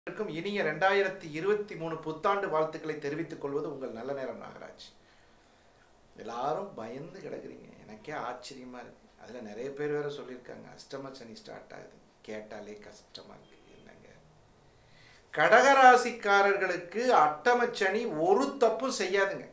அனைவருக்கும் இனிய ரெண்டாயிரத்தி இருபத்தி மூணு புத்தாண்டு வாழ்த்துக்களை தெரிவித்துக் கொள்வது உங்கள் நல்ல நேரம் நாகராஜ் எல்லாரும் பயந்து கிடக்குறீங்க எனக்கே ஆச்சரியமா இருக்கு அதுல நிறைய பேர் வேற சொல்லியிருக்காங்க அஷ்டம சனி ஸ்டார்ட் ஆகுது கேட்டாலே கஷ்டமா இருக்கு என்னங்க கடகராசிக்காரர்களுக்கு அட்டம சனி ஒரு தப்பும் செய்யாதுங்க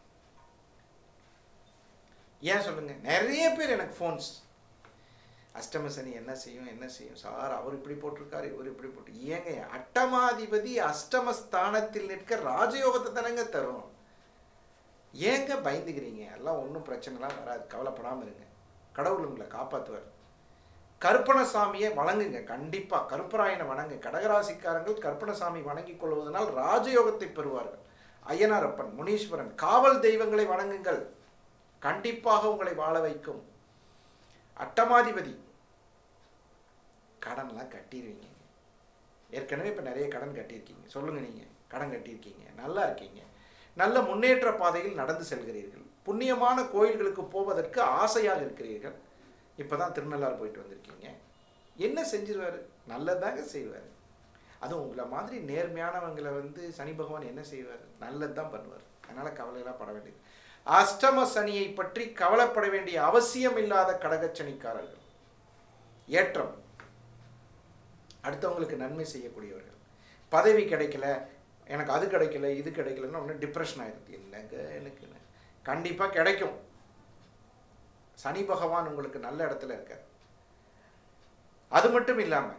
ஏன் சொல்லுங்க நிறைய பேர் எனக்கு ஃபோன்ஸ் அஷ்டம சனி என்ன செய்யும் என்ன செய்யும் சார் அவர் இப்படி போட்டிருக்காரு இவர் இப்படி போட்டு ஏங்க அட்டமாதிபதி அஷ்டம ஸ்தானத்தில் நிற்க ராஜயோகத்தை தானங்க தரும் ஏங்க பயந்துக்கிறீங்க எல்லாம் ஒன்றும் பிரச்சனைலாம் வராது கவலைப்படாமல் இருங்க கடவுள் உங்களை காப்பாற்றுவார் கருப்பணசாமியை வணங்குங்க கண்டிப்பா கருப்பராயனை வணங்கு கடகராசிக்காரங்கள் கருப்பணசாமி வணங்கிக் கொள்வதனால் ராஜயோகத்தை பெறுவார்கள் ஐயனாரப்பன் முனீஸ்வரன் காவல் தெய்வங்களை வணங்குங்கள் கண்டிப்பாக உங்களை வாழ வைக்கும் அட்டமாதிபதி கடன்லாம் கட்டிடுவீங்க ஏற்கனவே இப்போ நிறைய கடன் கட்டியிருக்கீங்க சொல்லுங்க நீங்கள் கடன் கட்டியிருக்கீங்க நல்லா இருக்கீங்க நல்ல முன்னேற்ற பாதையில் நடந்து செல்கிறீர்கள் புண்ணியமான கோயில்களுக்கு போவதற்கு ஆசையாக இருக்கிறீர்கள் இப்போ தான் திருநள்ளாறு போயிட்டு வந்திருக்கீங்க என்ன செஞ்சிருவார் நல்லதாங்க செய்வார் அதுவும் உங்களை மாதிரி நேர்மையானவங்களை வந்து சனி பகவான் என்ன செய்வார் நல்லது தான் பண்ணுவார் அதனால் கவலையெல்லாம் பட வேண்டியது அஷ்டம சனியை பற்றி கவலைப்பட வேண்டிய அவசியம் இல்லாத கடகச்சனிக்காரர்கள் ஏற்றம் அடுத்தவங்களுக்கு நன்மை செய்யக்கூடியவர்கள் பதவி கிடைக்கல எனக்கு அது கிடைக்கல இது கிடைக்கலன்னு ஒன்று டிப்ரெஷன் ஆயிடுது என்னங்க எனக்கு கண்டிப்பாக கிடைக்கும் சனி பகவான் உங்களுக்கு நல்ல இடத்துல இருக்கார் அது மட்டும் இல்லாமல்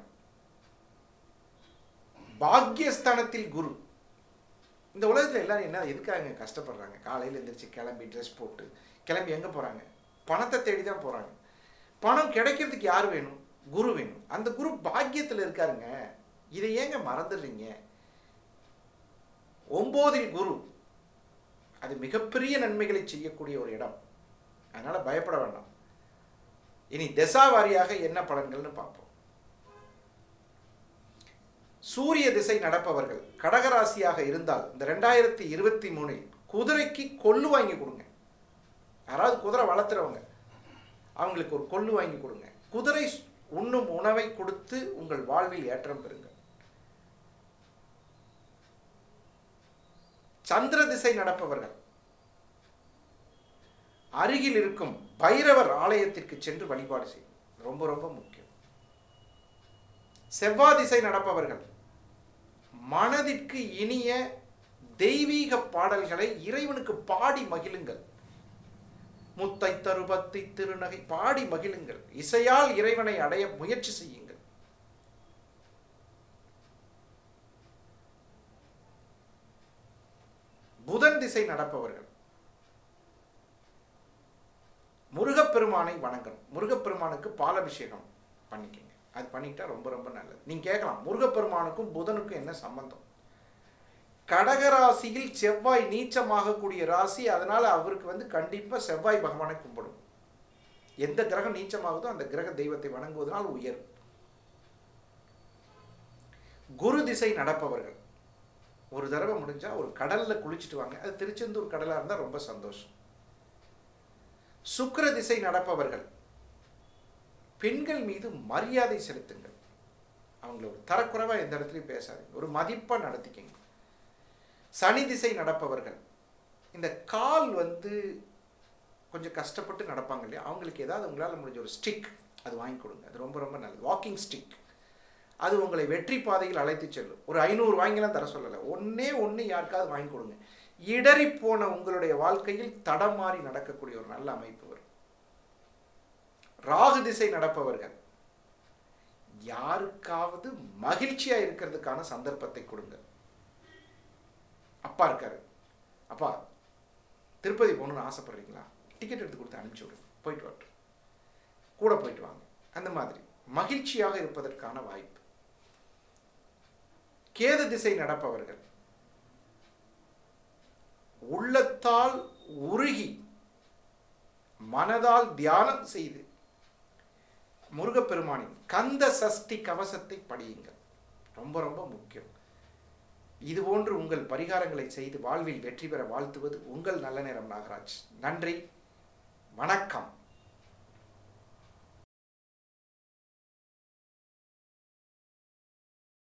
பாக்யஸ்தானத்தில் குரு இந்த உலகத்தில் எல்லாரும் என்ன எதுக்காக கஷ்டப்படுறாங்க காலையில் எழுந்திரிச்சு கிளம்பி ட்ரெஸ் போட்டு கிளம்பி எங்கே போகிறாங்க பணத்தை தேடி தான் போகிறாங்க பணம் கிடைக்கிறதுக்கு யார் வேணும் குரு வேணும் அந்த குரு பாக்கியத்தில் இருக்காருங்க இதை ஏங்க மறந்துடுறீங்க ஒம்போதில் குரு அது மிகப்பெரிய நன்மைகளை செய்யக்கூடிய ஒரு இடம் அதனால் பயப்பட வேண்டாம் இனி திசா வாரியாக என்ன பலன்கள்னு பார்ப்போம் சூரிய திசை நடப்பவர்கள் கடகராசியாக இருந்தால் இந்த ரெண்டாயிரத்தி இருபத்தி மூணில் குதிரைக்கு கொள்ளு வாங்கி கொடுங்க யாராவது குதிரை வளர்த்துறவங்க அவங்களுக்கு ஒரு கொள்ளு வாங்கி கொடுங்க குதிரை உண்ணும் உணவை கொடுத்து உங்கள் வாழ்வில் ஏற்றம் பெறுங்கள் சந்திர திசை நடப்பவர்கள் அருகில் இருக்கும் பைரவர் ஆலயத்திற்கு சென்று வழிபாடு செய்யும் ரொம்ப ரொம்ப முக்கியம் செவ்வாய் திசை நடப்பவர்கள் மனதிற்கு இனிய தெய்வீக பாடல்களை இறைவனுக்கு பாடி மகிழுங்கள் முத்தை தருபத்தி திருநகை பாடி மகிழுங்கள் இசையால் இறைவனை அடைய முயற்சி செய்யுங்கள் புதன் திசை நடப்பவர்கள் முருகப்பெருமானை வணங்கணும் முருகப்பெருமானுக்கு பாலபிஷேகம் பண்ணிக்கங்க அது பண்ணிக்கிட்டா ரொம்ப ரொம்ப நல்லது நீங்க கேட்கலாம் முருகப்பெருமானுக்கும் புதனுக்கும் என்ன சம்பந்தம் கடகராசியில் செவ்வாய் நீச்சமாகக்கூடிய ராசி அதனால அவருக்கு வந்து கண்டிப்பா செவ்வாய் பகவானை கும்பிடும் எந்த கிரகம் நீச்சமாகுதோ அந்த கிரக தெய்வத்தை வணங்குவதனால் உயர் குரு திசை நடப்பவர்கள் ஒரு தடவை முடிஞ்சா ஒரு கடல்ல குளிச்சுட்டு வாங்க அது திருச்செந்தூர் கடலா இருந்தா ரொம்ப சந்தோஷம் சுக்கிர திசை நடப்பவர்கள் பெண்கள் மீது மரியாதை செலுத்துங்கள் அவங்கள ஒரு தரக்குறைவாக எந்த இடத்துலையும் பேசாதீங்க ஒரு மதிப்பாக நடத்திக்கங்க சனி திசை நடப்பவர்கள் இந்த கால் வந்து கொஞ்சம் கஷ்டப்பட்டு நடப்பாங்க இல்லையா அவங்களுக்கு ஏதாவது உங்களால் முடிஞ்ச ஒரு ஸ்டிக் அது வாங்கி கொடுங்க அது ரொம்ப ரொம்ப நல்லது வாக்கிங் ஸ்டிக் அது உங்களை வெற்றி பாதையில் அழைத்து செல்லும் ஒரு ஐநூறு வாங்கிலாம் தர சொல்லலை ஒன்றே ஒன்று யாருக்காவது வாங்கி கொடுங்க இடறி போன உங்களுடைய வாழ்க்கையில் தடமாறி நடக்கக்கூடிய ஒரு நல்ல அமைப்பு வரும் ராகு திசை நடப்பவர்கள் யாருக்காவது மகிழ்ச்சியா இருக்கிறதுக்கான சந்தர்ப்பத்தை கொடுங்க அப்பா இருக்காரு அப்பா திருப்பதி போகணும்னு ஆசைப்படுறீங்களா டிக்கெட் எடுத்து கொடுத்து அனுப்பிச்சி விடுங்க போயிட்டு வரட்டும் கூட போயிட்டு வாங்க அந்த மாதிரி மகிழ்ச்சியாக இருப்பதற்கான வாய்ப்பு கேது திசை நடப்பவர்கள் உள்ளத்தால் உருகி மனதால் தியானம் செய்து முருகப்பெருமானின் கந்த சஷ்டி கவசத்தை படியுங்கள் ரொம்ப ரொம்ப முக்கியம் இது போன்று உங்கள் பரிகாரங்களை செய்து வாழ்வில் வெற்றி பெற வாழ்த்துவது உங்கள் நல்ல நேரம் நாகராஜ் நன்றி வணக்கம்